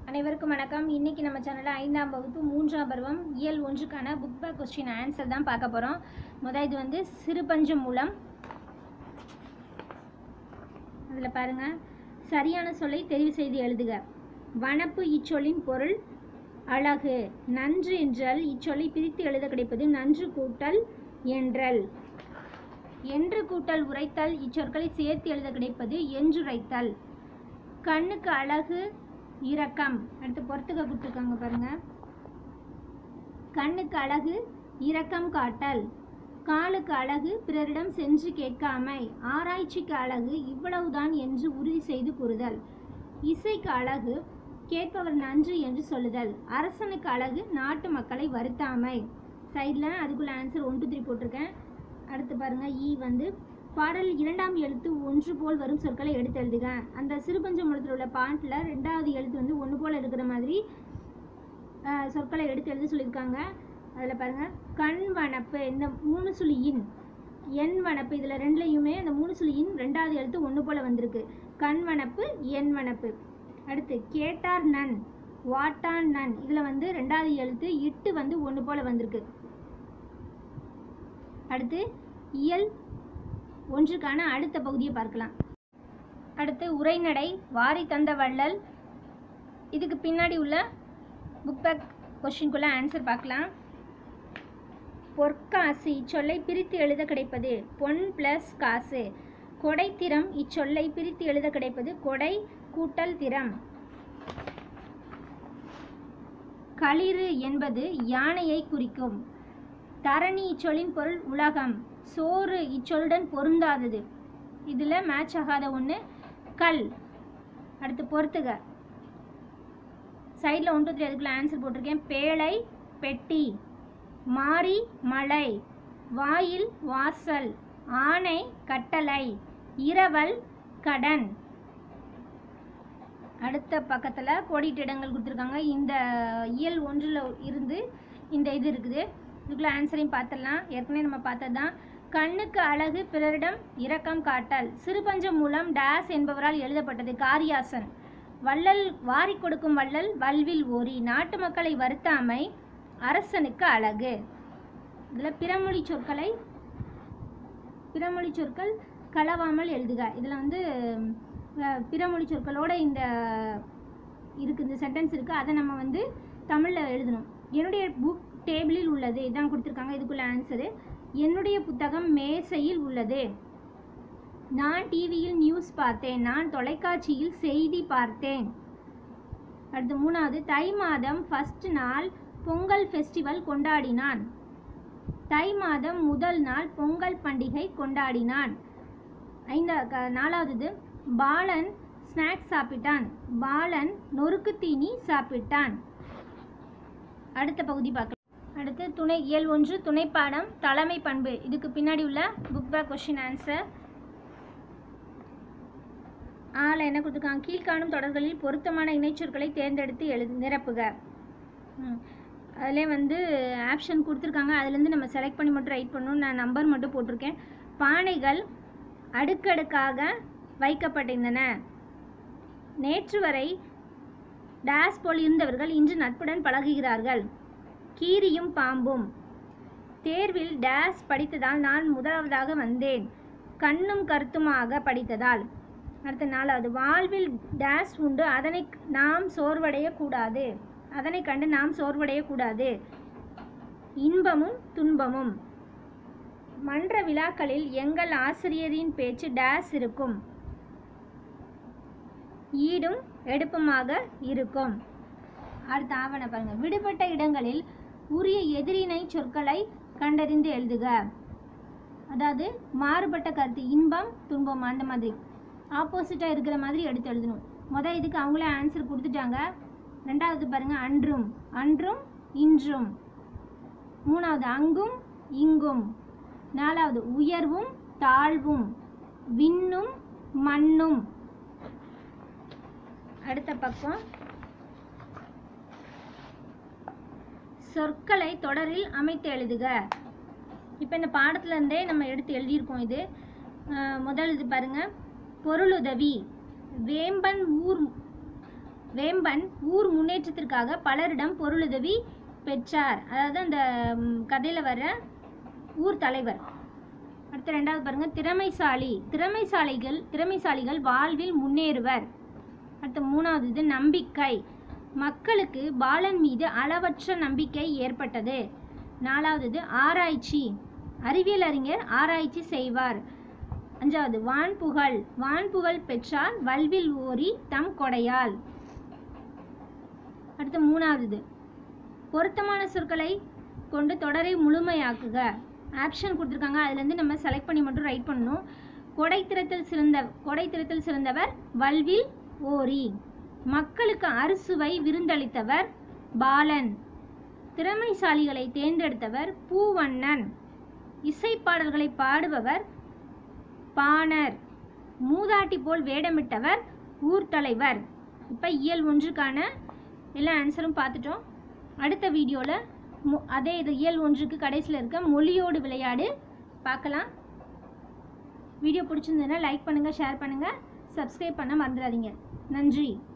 அனைவருக்கும் வணக்கம் இன்னைக்கு நம்ம சேனலில் ஐந்தாம் வகுப்பு மூன்றாம் பருவம் இயல் ஒன்றுக்கான புக் பேக் கொஸ்டின் ஆன்சர் தான் பார்க்க போகிறோம் முதல் இது வந்து சிறுபஞ்சம் மூலம் அதில் பாருங்க சரியான சொல்லை தெரிவு செய்து எழுதுக வனப்பு இச்சொல்லின் பொருள் அழகு நன்று என்றால் இச்சொல்லை பிரித்து எழுத கிடைப்பது நன்று கூட்டல் என்றல் என்று கூட்டல் உரைத்தல் இச்சொற்களை சேர்த்து எழுத கிடைப்பது என்றுரைத்தல் கண்ணுக்கு அழகு இரக்கம் அடுத்து பொறுத்துக்க கொடுத்துருக்காங்க பாருங்க கண்ணுக்கு அழகு இரக்கம் காட்டல் காலுக்கு அழகு பிறரிடம் சென்று கேட்காமை ஆராய்ச்சிக்கு அழகு இவ்வளவுதான் என்று உறுதி செய்து கூறுதல் இசைக்கு அழகு கேட்பவர் நன்று என்று சொல்லுதல் அரசனுக்கு அழகு நாட்டு மக்களை வருத்தாமை சைடில் அதுக்குள்ள ஆன்சர் ஒன் டூ த்ரீ போட்டிருக்கேன் அடுத்து பாருங்க ஈ வந்து பாடல் இரண்டாம் எழுத்து ஒன்று போல் வரும் சொற்களை எடுத்து எழுதுக அந்த சிறுபஞ்ச மூலத்தில் உள்ள பாட்டில் ரெண்டாவது எழுத்து வந்து ஒன்று போல் இருக்கிற மாதிரி ஆஹ், சொற்களை எடுத்து எழுத சொல்லியிருக்காங்க அதில் பாருங்க கண் வனப்பு இந்த மூணு சுழியின் எண் வனப்பு இதில் ரெண்டுலையுமே அந்த மூணு சுழியின் ரெண்டாவது எழுத்து ஒன்று போல் வந்திருக்கு கண் வனப்பு எண் வனப்பு அடுத்து கேட்டார் நன் வாட்டான் நன் இதில் வந்து ரெண்டாவது எழுத்து இட்டு வந்து ஒன்று போல் வந்திருக்கு அடுத்து இயல் ஒன்றுக்கான அடுத்த பகுதியை பார்க்கலாம் அடுத்து உரைநடை வாரி தந்த வள்ளல் இதுக்கு பின்னாடி உள்ள புக் பேக் கொஷின்குள்ள ஆன்சர் பார்க்கலாம் பொற்காசு இச்சொல்லை பிரித்து எழுத கிடைப்பது பொன் ப்ளஸ் காசு கொடைத்திறம் இச்சொல்லை பிரித்து எழுத கிடைப்பது கொடை கூட்டல் திறம் களிறு என்பது யானையை குறிக்கும் தரணி இச்சொல்லின் பொருள் உலகம் சோறு இச்சொல்லுடன் பொருந்தாதது இதில் மேட்ச் ஆகாத ஒன்று கல் அடுத்து பொறுத்துக சைடில் ஒன்று த்ரீ அதுக்குள்ள ஆன்சர் போட்டிருக்கேன் பேழை பெட்டி மாறி மலை வாயில் வாசல் ஆணை கட்டளை இரவல் கடன் அடுத்த பக்கத்தில் கோடிட்டு இடங்கள் கொடுத்துருக்காங்க இந்த இயல் ஒன்றில் இருந்து இந்த இது இருக்குது இதுக்குள்ள ஆன்சரையும் பார்த்துடலாம் ஏற்கனவே நம்ம பார்த்தது தான் கண்ணுக்கு அழகு பிறரிடம் இரக்கம் காட்டல் சிறுபஞ்சம் மூலம் டேஸ் என்பவரால் எழுதப்பட்டது காரியாசன் வள்ளல் வாரி கொடுக்கும் வள்ளல் வல்வில் ஓரி நாட்டு மக்களை வருத்தாமை அரசனுக்கு அழகு இதில் பிறமொழி சொற்களை பிறமொழி சொற்கள் கலவாமல் எழுதுக இதில் வந்து அஹ், பிறமொழி சொற்களோட இந்த இருக்கு இந்த சென்டென்ஸ் இருக்குது அதை நம்ம வந்து தமிழில் எழுதணும் என்னுடைய புக் டேபிளில் உள்ளது இதான் கொடுத்துருக்காங்க இதுக்குள்ள ஆன்சரு என்னுடைய புத்தகம் மேசையில் உள்ளது நான் டிவியில் நியூஸ் பார்த்தேன் நான் தொலைக்காட்சியில் செய்தி பார்த்தேன் அடுத்து மூணாவது தை மாதம் ஃபர்ஸ்ட் நாள் பொங்கல் ஃபெஸ்டிவல் கொண்டாடினான் தை மாதம் முதல் நாள் பொங்கல் பண்டிகை கொண்டாடினான் ஐந்தா க- நாலாவது பாலன் ஸ்நாக்ஸ் சாப்பிட்டான் பாலன் நொறுக்கு தீனி சாப்பிட்டான் அடுத்த பகுதி பார்க்கலாம் அடுத்து துணை இயல் ஒன்று துணைப்பாடம் தலைமை பண்பு இதுக்கு பின்னாடி உள்ள புக் பேக் கொஷின் ஆன்சர் ஆல என்ன கொடுத்துருக்காங்க கீழ்காணும் தொடர்களில் பொருத்தமான இணைச்சொற்களை தேர்ந்தெடுத்து எழுது நிரப்புக ம். அதிலே வந்து ஆப்ஷன் கொடுத்துருக்காங்க அதுலேருந்து நம்ம செலக்ட் பண்ணி மட்டும் ரைட் பண்ணணும் நான் நம்பர் மட்டும் போட்டிருக்கேன் பானைகள் அடுக்கடுக்காக வைக்கப்பட்டிருந்தன நேற்று வரை டேஸ் போல் இருந்தவர்கள் இன்று நட்புடன் பழகுகிறார்கள் கீரியும் பாம்பும் தேர்வில் டேஸ் படித்ததால் நான் முதலாவதாக வந்தேன் கண்ணும் கருத்துமாக படித்ததால் அடுத்த நாலாவது வாழ்வில் டேஸ் உண்டு அதனை நாம் சோர்வடையக்கூடாது அதனை கண்டு நாம் சோர்வடையக்கூடாது இன்பமும் துன்பமும் மன்ற விழாக்களில் எங்கள் ஆசிரியரின் பேச்சு டேஸ் இருக்கும் ஈடும் எடுப்புமாக இருக்கும் அடுத்த ஆவண பாருங்க விடுபட்ட இடங்களில் உரிய எதிரிணை சொற்களை கண்டறிந்து எழுதுக அதாவது மாறுபட்ட கருத்து இன்பம் துன்பம் அந்த மாதிரி ஆப்போசிட்டாக இருக்கிற மாதிரி எடுத்து எழுதணும் மொதல் இதுக்கு அவங்களே ஆன்சர் கொடுத்துட்டாங்க ரெண்டாவது பாருங்க அன்றும் அன்றும் இன்றும் மூணாவது அங்கும் இங்கும் நாலாவது உயர்வும் தாழ்வும் விண்ணும் மண்ணும் அடுத்த பக்கம் சொற்களை தொடரில் அமைத்து எழுதுக இப்போ இந்த பாடத்துல இருந்தே நம்ம எடுத்து எழுதியிருக்கோம் இது அஹ் முதல் இது பாருங்க பொருளுதவி வேம்பன் ஊர் வேம்பன் ஊர் முன்னேற்றத்திற்காக பலரிடம் பொருளுதவி பெற்றார் அதாவது அந்த கதையில் வர ஊர் தலைவர் அடுத்து ரெண்டாவது பாருங்க திறமைசாலி திறமைசாலிகள் திறமைசாலிகள் வாழ்வில் முன்னேறுவர் அடுத்து மூணாவது இது நம்பிக்கை மக்களுக்கு பாலன் மீது அளவற்ற நம்பிக்கை ஏற்பட்டது நாலாவது இது ஆராய்ச்சி அறிவியல் அறிஞர் ஆராய்ச்சி செய்வார் அஞ்சாவது வான்புகழ் வான்புகழ் பெற்றார் வல்வில் ஓரி தம் கொடையால் அடுத்து மூணாவது இது பொருத்தமான சொற்களை கொண்டு தொடரை முழுமையாக்குக ஆப்ஷன் கொடுத்துருக்காங்க அதுலேருந்து நம்ம செலக்ட் பண்ணி மட்டும் ரைட் பண்ணணும் கொடை திறத்தல் சிறந்த கொடை திறத்தல் சிறந்தவர் வல்வில் ஓரி மக்களுக்கு அறுசுவை விருந்தளித்தவர் பாலன் திறமைசாலிகளை தேர்ந்தெடுத்தவர் பூவண்ணன் இசைப்பாடல்களை பாடுபவர் பாணர் மூதாட்டி போல் வேடமிட்டவர் ஊர் தலைவர் இப்போ இயல் ஒன்றுக்கான எல்லா ஆன்சரும் பார்த்துட்டோம் அடுத்த வீடியோவில் மொ அதே இது இயல் ஒன்றுக்கு கடைசியில் இருக்க மொழியோடு விளையாடு பார்க்கலாம் வீடியோ பிடிச்சிருந்ததுன்னா லைக் பண்ணுங்கள் ஷேர் பண்ணுங்கள் சப்ஸ்கிரைப் பண்ண மறந்துடாதீங்க நன்றி